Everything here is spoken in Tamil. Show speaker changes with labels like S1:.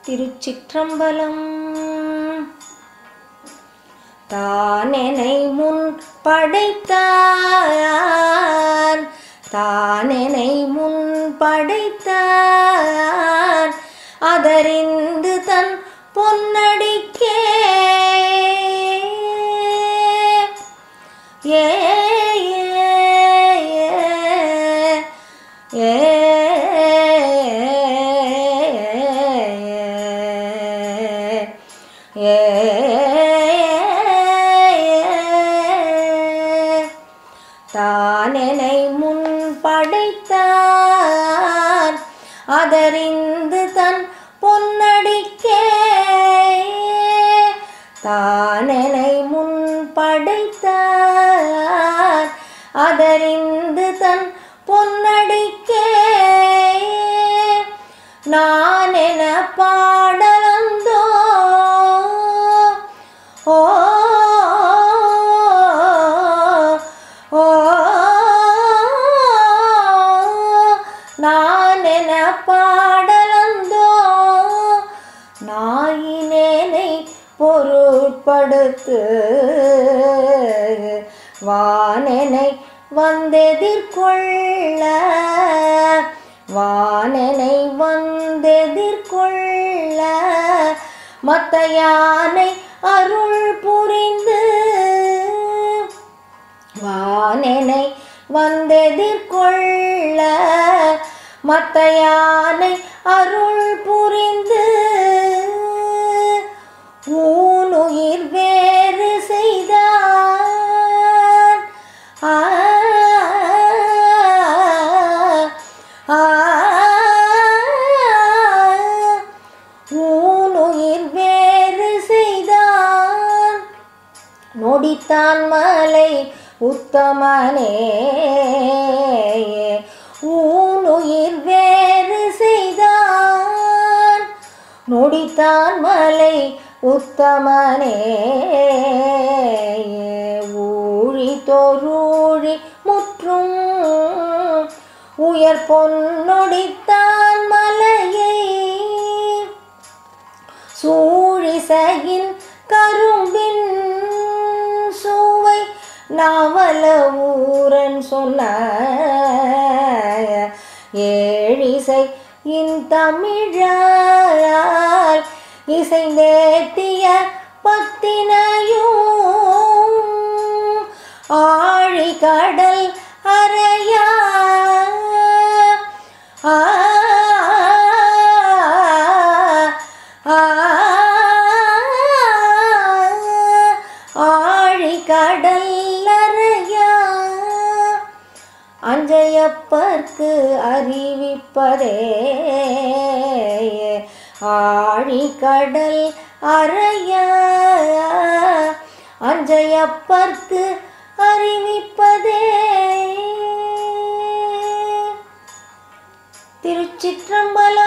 S1: திருச்சிற்றம்பலம் தானெனை முன் படைத்தான் தானெனை முன் படைத்தான் அதறிந்து தன் பொன்னடிக்கே ஏ ஏ தானெனை முன் படைத்தான் அதறிந்து தன் பொன்னடிக்கே தானெனை முன் படைத்தான் அதறிந்து தன் பொன்னடிக்கே நான் என பாடலந்தோ ஓ ஓ நான் என பாடலந்தோ நாயினேனை பொருட்படுத்து வானெனை வந்தெதிர்கொள்ள வானெனை வந்தெதிர்கொள்ள மத்த யானை அருள் புரிந்து வானெனை வந்தெதிர்கொள்ள மத்த யானை அருள் புரிந்து ஊனுயிர் வேறு செய்தான் ஆ ஆ ஊனுயிர் வேறு செய்தான் நொடித்தான் மலை உத்தமனே ஊனுயிர் வேறு செய்தான் நொடித்தான் மலை உத்தமனே ஊழி தோறூழி முற்றும் உயர் பொன்னொடித்தான் மலையை சூழிசையின் கரும்பின் சுவை நாவல ஊரன் சொன்ன ஏழிசை இன் தமிழால் இசைந்தேத்திய பத்தினையும் ஆழி கடல் அறையா ஆ ஆ ஆழி கடல் அறையா அஞ்சையப்பர்க்கு அறிவிப்பதே ஆழி கடல் அறையா அஞ்சையப்பர்க்கு அறிவிப்பதே திருச்சிற்றம்பலம்